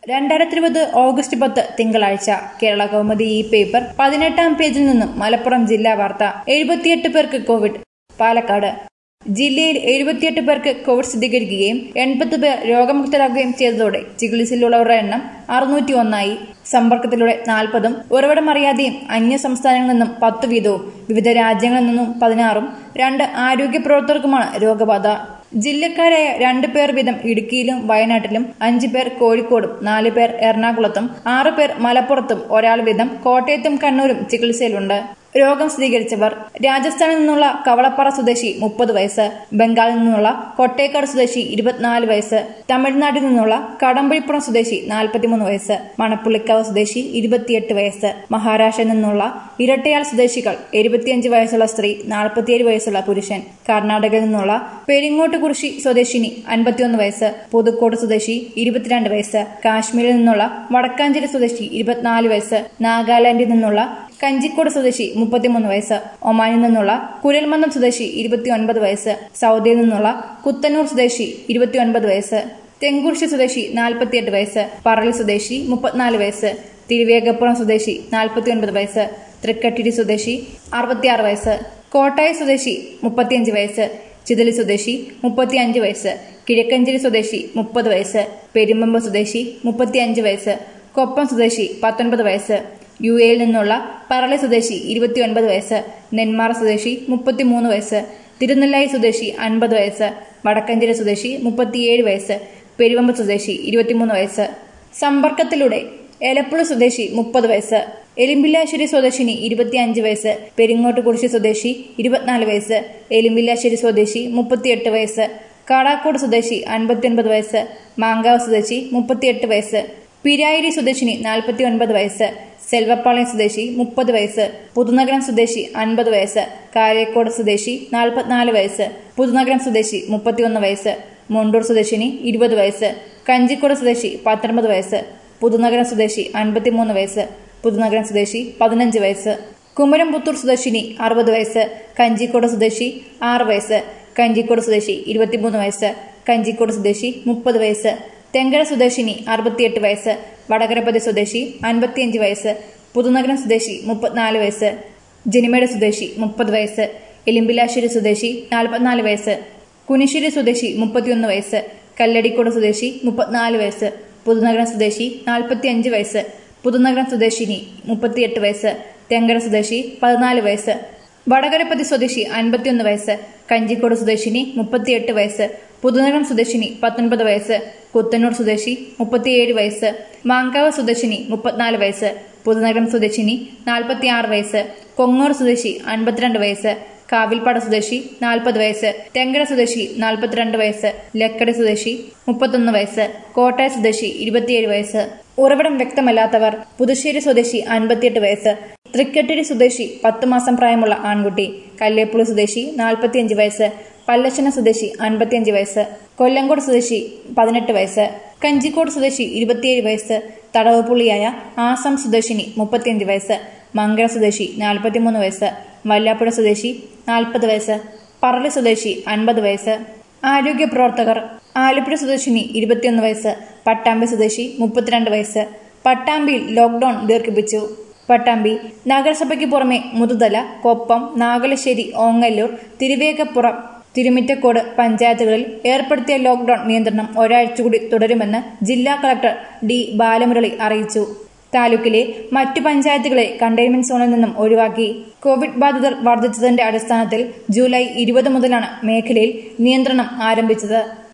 രണ്ടായിരത്തി ഇരുപത് ഓഗസ്റ്റ് പത്ത് തിങ്കളാഴ്ച കേരള കൗമുദി ഈ പേപ്പർ പതിനെട്ടാം പേജിൽ നിന്നും മലപ്പുറം ജില്ലാ വാർത്ത എഴുപത്തിയെട്ട് പേർക്ക് കോവിഡ് പാലക്കാട് ജില്ലയിൽ എഴുപത്തിയെട്ട് പേർക്ക് കോവിഡ് സ്ഥിരീകരിക്കുകയും എൺപത് പേർ രോഗമുക്തരാകുകയും ചെയ്തതോടെ ചികിത്സയിലുള്ളവരുടെ എണ്ണം അറുന്നൂറ്റി ഒന്നായി സമ്പർക്കത്തിലൂടെ നാൽപ്പതും ഉറവിടം അറിയാതെയും അന്യ സംസ്ഥാനങ്ങളിൽ നിന്നും പത്ത് വീതവും വിവിധ രാജ്യങ്ങളിൽ നിന്നും പതിനാറും രണ്ട് ആരോഗ്യ പ്രവർത്തകർക്കുമാണ് രോഗബാധ ജില്ലക്കാരായ രണ്ട് പേർ വീതം ഇടുക്കിയിലും വയനാട്ടിലും അഞ്ചു പേർ കോഴിക്കോടും നാല് പേർ എറണാകുളത്തും ആറ് പേർ മലപ്പുറത്തും ഒരാൾ വീതം കോട്ടയത്തും കണ്ണൂരും ചികിത്സയിലുണ്ട് രോഗം സ്ഥിരീകരിച്ചവർ രാജസ്ഥാനിൽ നിന്നുള്ള കവളപ്പാറ സ്വദേശി മുപ്പത് വയസ്സ് ബംഗാളിൽ നിന്നുള്ള കൊട്ടേക്കാട് സ്വദേശി ഇരുപത്തിനാല് വയസ്സ് തമിഴ്നാട്ടിൽ നിന്നുള്ള കടമ്പഴിപ്പുറം സ്വദേശി നാൽപ്പത്തിമൂന്ന് വയസ്സ് മണപ്പുള്ളിക്കാവ് സ്വദേശി ഇരുപത്തിയെട്ട് വയസ്സ് മഹാരാഷ്ട്രയിൽ നിന്നുള്ള ഇരട്ടയാൾ സ്വദേശികൾ എഴുപത്തിയഞ്ച് വയസ്സുള്ള സ്ത്രീ നാൽപ്പത്തിയേഴ് വയസ്സുള്ള പുരുഷൻ കർണാടകയിൽ നിന്നുള്ള പെരിങ്ങോട്ടുകുറിശി സ്വദേശിനി അൻപത്തിയൊന്ന് വയസ്സ് പുതുക്കോട് സ്വദേശി ഇരുപത്തിരണ്ട് വയസ്സ് കാശ്മീരിൽ നിന്നുള്ള വടക്കാഞ്ചേരി സ്വദേശി ഇരുപത്തിനാല് വയസ്സ് നാഗാലാൻഡിൽ നിന്നുള്ള കഞ്ചിക്കോട് സ്വദേശി മുപ്പത്തിമൂന്ന് വയസ്സ് ഒമാനിൽ നിന്നുള്ള കുരൽമന്ദം സ്വദേശി ഇരുപത്തിയൊൻപത് വയസ്സ് സൗദിയിൽ നിന്നുള്ള കുത്തന്നൂർ സ്വദേശി ഇരുപത്തിയൊൻപത് വയസ്സ് തെങ്കുറിശി സ്വദേശി നാൽപ്പത്തിയെട്ട് വയസ്സ് പറളി സ്വദേശി മുപ്പത്തിനാല് വയസ്സ് തിരുവേഗപ്പുറം സ്വദേശി നാൽപ്പത്തിയൊൻപത് വയസ്സ് തൃക്കട്ടിരി സ്വദേശി അറുപത്തിയാറ് വയസ്സ് കോട്ടായി സ്വദേശി മുപ്പത്തിയഞ്ച് വയസ്സ് ചിതലി സ്വദേശി മുപ്പത്തിയഞ്ച് വയസ്സ് കിഴക്കഞ്ചേരി സ്വദേശി മുപ്പത് വയസ്സ് പെരുമ്പമ്പ് സ്വദേശി മുപ്പത്തിയഞ്ച് വയസ്സ് കൊപ്പം സ്വദേശി പത്തൊൻപത് വയസ്സ് യു എയിൽ നിന്നുള്ള പറളി സ്വദേശി ഇരുപത്തിയൊൻപത് വയസ്സ് നെന്മാറ സ്വദേശി മുപ്പത്തിമൂന്ന് വയസ്സ് തിരുനെല്ലായി സ്വദേശി അൻപത് വയസ്സ് വടക്കഞ്ചേരി സ്വദേശി മുപ്പത്തിയേഴ് വയസ്സ് പെരുവമ്പ് സ്വദേശി ഇരുപത്തിമൂന്ന് വയസ്സ് സമ്പർക്കത്തിലൂടെ എലപ്പുഴ സ്വദേശി മുപ്പത് വയസ്സ് എലിമ്പില്ലാശ്ശേരി സ്വദേശിനി ഇരുപത്തിയഞ്ച് വയസ്സ് പെരിങ്ങോട്ടുകുറിശി സ്വദേശി ഇരുപത്തിനാല് വയസ്സ് എലിമ്പില്ലാശ്ശേരി സ്വദേശി മുപ്പത്തിയെട്ട് വയസ്സ് കാടാക്കോട് സ്വദേശി അൻപത്തിയൊൻപത് വയസ്സ് മാങ്കാവ് സ്വദേശി മുപ്പത്തിയെട്ട് വയസ്സ് പിരായിരി സ്വദേശിനി നാൽപ്പത്തി ഒൻപത് വയസ്സ് സെൽവപ്പാളയം സ്വദേശി മുപ്പത് വയസ്സ് പുതുനഗരം സ്വദേശി അൻപത് വയസ്സ് കാരേക്കോട് സ്വദേശി നാൽപ്പത്തിനാല് വയസ്സ് പുതുനഗരം സ്വദേശി മുപ്പത്തിയൊന്ന് വയസ്സ് മുണ്ടൂർ സ്വദേശിനി ഇരുപത് വയസ്സ് കഞ്ചിക്കോട് സ്വദേശി പത്തൊൻപത് വയസ്സ് പുതുനഗരം സ്വദേശി അൻപത്തിമൂന്ന് വയസ്സ് പുതുനഗരം സ്വദേശി പതിനഞ്ച് വയസ്സ് കുമരംപുത്തൂർ സ്വദേശിനി അറുപത് വയസ്സ് കഞ്ചിക്കോട് സ്വദേശി ആറ് വയസ്സ് കഞ്ചിക്കോട് സ്വദേശി ഇരുപത്തിമൂന്ന് വയസ്സ് കഞ്ചിക്കോട് സ്വദേശി മുപ്പത് വയസ്സ് തെങ്കര സ്വദേശിനി അറുപത്തിയെട്ട് വയസ്സ് വടകരപ്പതി സ്വദേശി അൻപത്തിയഞ്ച് വയസ്സ് പുതുനഗരം സ്വദേശി മുപ്പത്തിനാല് വയസ്സ് ജനിമേട് സ്വദേശി മുപ്പത് വയസ്സ് എലിമ്പിലാശ്ശേരി സ്വദേശി നാൽപ്പത്തിനാല് വയസ്സ് കുനിശ്ശേരി സ്വദേശി മുപ്പത്തിയൊന്ന് വയസ്സ് കല്ലടിക്കോട് സ്വദേശി മുപ്പത്തിനാല് വയസ്സ് പുതുനഗരം സ്വദേശി നാൽപ്പത്തിയഞ്ച് വയസ്സ് പുതുനഗരം സ്വദേശിനി മുപ്പത്തിയെട്ട് വയസ്സ് തെങ്കര സ്വദേശി പതിനാല് വയസ്സ് വടകരപ്പതി സ്വദേശി അൻപത്തിയൊന്ന് വയസ്സ് കഞ്ചിക്കോട് സ്വദേശിനി മുപ്പത്തിയെട്ട് വയസ്സ് പുതുനഗരം സ്വദേശിനി പത്തൊൻപത് വയസ്സ് കുത്തന്നൂർ സ്വദേശി മുപ്പത്തിയേഴ് വയസ്സ് മാങ്കാവ് സ്വദേശിനി മുപ്പത്തിനാല് വയസ്സ് പുതുനഗരം സ്വദേശിനി നാൽപ്പത്തിയാറ് വയസ്സ് കൊങ്ങൂർ സ്വദേശി അൻപത്തിരണ്ട് വയസ്സ് കാവിൽപ്പാട സ്വദേശി നാൽപ്പത് വയസ്സ് തെങ്കര സ്വദേശി നാൽപ്പത്തിരണ്ട് വയസ്സ് ലക്കടി സ്വദേശി മുപ്പത്തൊന്ന് വയസ്സ് കോട്ടയം സ്വദേശി ഇരുപത്തിയേഴ് വയസ്സ് ഉറവിടം വ്യക്തമല്ലാത്തവർ പുതുശ്ശേരി സ്വദേശി അൻപത്തിയെട്ട് വയസ്സ് തൃക്കട്ടിരി സ്വദേശി പത്ത് മാസം പ്രായമുള്ള ആൺകുട്ടി കല്ലേപ്പുളി സ്വദേശി നാൽപ്പത്തിയഞ്ച് വയസ്സ് പല്ലശന സ്വദേശി അൻപത്തിയഞ്ച് വയസ്സ് കൊല്ലങ്കോട് സ്വദേശി പതിനെട്ട് വയസ്സ് കഞ്ചിക്കോട് സ്വദേശി ഇരുപത്തിയേഴ് വയസ്സ് തടവുപുള്ളിയായ ആസാം സ്വദേശിനി മുപ്പത്തിയഞ്ച് വയസ്സ് മങ്കര സ്വദേശി നാൽപ്പത്തിമൂന്ന് വയസ്സ് വല്ലാപ്പുഴ സ്വദേശി നാൽപ്പത് വയസ്സ് പറളി സ്വദേശി അൻപത് വയസ്സ് ആരോഗ്യ പ്രവർത്തകർ ആലപ്പുഴ സ്വദേശിനി ഇരുപത്തിയൊന്ന് വയസ്സ് പട്ടാമ്പി സ്വദേശി മുപ്പത്തിരണ്ട് വയസ്സ് പട്ടാമ്പിയിൽ ലോക്ഡൌൺ ദീർഘിപ്പിച്ചു പട്ടാമ്പി നഗരസഭയ്ക്ക് പുറമെ മുതുതല കൊപ്പം നാഗലശ്ശേരി ഓങ്ങല്ലൂർ തിരുവേഗപ്പുറം തിരുമിറ്റക്കോട് പഞ്ചായത്തുകളിൽ ഏർപ്പെടുത്തിയ ലോക്ഡൌൺ നിയന്ത്രണം ഒരാഴ്ച കൂടി തുടരുമെന്ന് ജില്ലാ കളക്ടർ ഡി ബാലമുരളി അറിയിച്ചു താലൂക്കിലെ മറ്റു പഞ്ചായത്തുകളെ കണ്ടെയ്ൻമെന്റ് സോണിൽ നിന്നും ഒഴിവാക്കി കോവിഡ് ബാധിതർ വർദ്ധിച്ചതിന്റെ അടിസ്ഥാനത്തിൽ ജൂലൈ ഇരുപത് മുതലാണ് മേഖലയിൽ നിയന്ത്രണം ആരംഭിച്ചത്